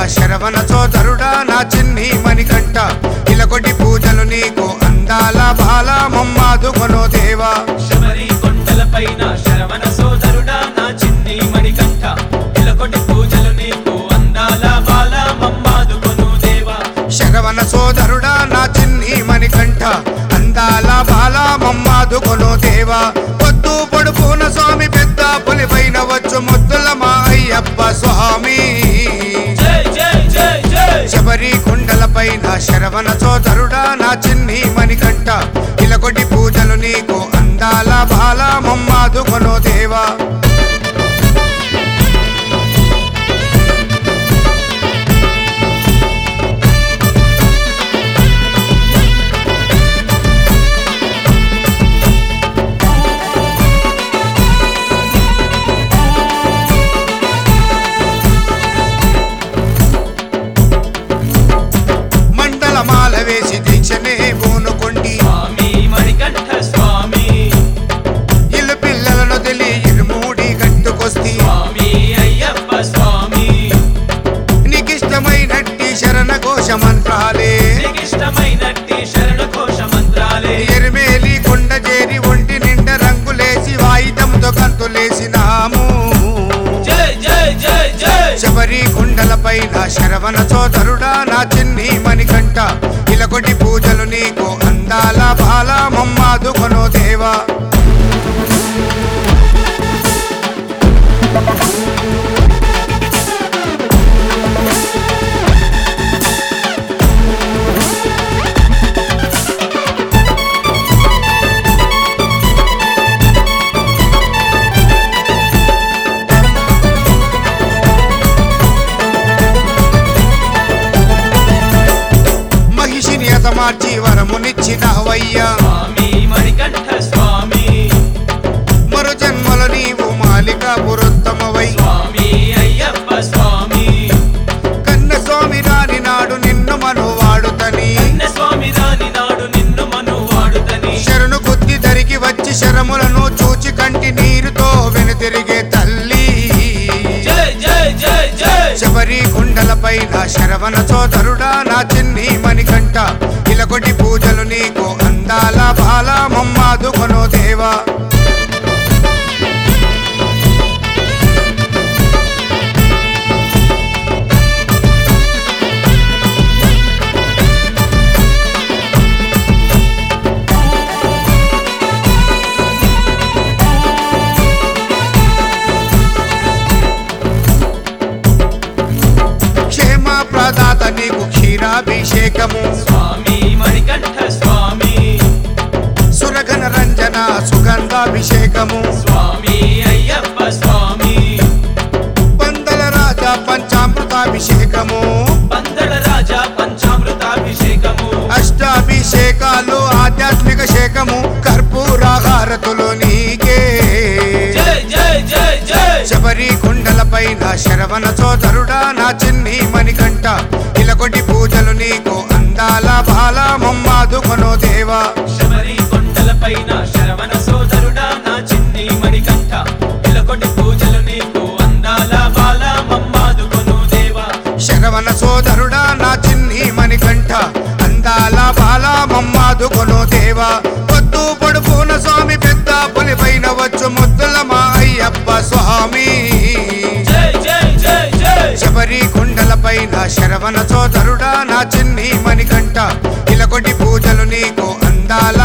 శరవణ సోదరుడా నా చిన్ని మణికంఠ ఇలకొటి పూజలు నీకు అందాల బాల మమ్మాదు కొనో దేవా శబరి కొండలపైన శరవణ సోదరుడా నా చిన్ని మణికంఠ ఇలకొటి పూజలు నీకు అందాల బాల మమ్మాదుకొను దేవా శరవణ సోదరుడా నా చిన్ని మణికంఠ అందాల బాల మమ్మాదు కొనో దేవా పొద్దు పొడుపున స్వామి పెద్ద పులిపైన వచ్చు ముద్దుల మా అయ్యప్ప స్వామి జై జై జై జై శబరి కొండలపైన శరవణ సోదరుడా నా చిన్ని మణికంఠ ఇలకొటి పూజలు నీకు అందాల బాల మమ్మాదు కొనో దేవా మండల మాల వేసి దీక్షనే పూనుకొండి స్వామి మణికంఠ స్వామి ఇల్లు పిల్లలను తెలి ఇరుమూడి గట్టుకొస్తి స్వామి అయ్యప్ప స్వామి నీకిష్టమైనట్టి శరణ ఘోష మంత్రాలే నీకిష్టమైనట్టి శరణ ఘోష మంత్రాలే ఎరిమేలి కొండ చేరి ఒంటి నిండ రంగులేసి వాయిదంతో కంతులేసినాము జై జై జై జై శబరి కొండలపైన శరవణ సోదరుడా నా చిన్ని మణికంఠ ఇలకొటి పూజలు నీకు అందాల బాల మమ్మాదు కొనో దేవా మహిషిని అతమార్చి వరమునిచ్చినవయ్యా స్వామి మణికంఠ స్వామి మరు జన్మల నీవు మాలిక పురోత్తమవై స్వామి అయ్యప్ప స్వామి కన్న స్వామి రాని నాడు నిన్ను మను వాడుతని కన్న స్వామి రాని నాడు నిన్ను మను వాడుతని శరణు బుద్ధి ధరికి వచ్చి శరములను చూచి కంటి నీరుతో వెనుతిరిగే తల్లి జై జై జై జై శబరి కుండలపైన శరవణ సోదరుడా నా చిన్ని మణికంఠ ఇలకొటి పూజలు నీకు అందాల బాల మమ్మాదు కొనో దేవా క్షేమ ప్రదాత నీకు క్షీరాభిషేకము స్వామి మణికంఠ స్వామి సురగణ రంజన సుగంధాభిషేకము స్వామి అయ్యప్ప స్వామి పందల రాజా పంచామృతాభిషేకము పందడ రాజా పంచామృతాభిషేకము అష్టాభిషేకాలు ఆధ్యాత్మిక శేఖము కర్పూరాహారతులు నీకే జై జై జై జై శబరి కొండలపైన శరవణ సోదరుడా నా చిన్ని మణికంఠ ఇలకొటి పూజలు నీకు అందాల బాల మమ్మాదు కొనో దేవా శబరి కొండలపైన శరవణ సోదరుడా నా చిన్ని మణికంఠ ఇలకొటి పూజలు నీకు అందాల బాల మమ్మాదుకొను దేవా శరవణ సోదరుడా నా చిన్ని మణికంఠ అందాల బాల మమ్మాదు కొనో దేవా పొద్దు పొడుపున స్వామి పెద్ద పులిపైన వచ్చు ముద్దుల మా అయ్యప్ప స్వామి జై జై జై జై శబరి కొండలపైన శరవణ సోదరుడా నా చిన్ని మణికంఠ ఇలకొటి పూజలు నీకు అందాల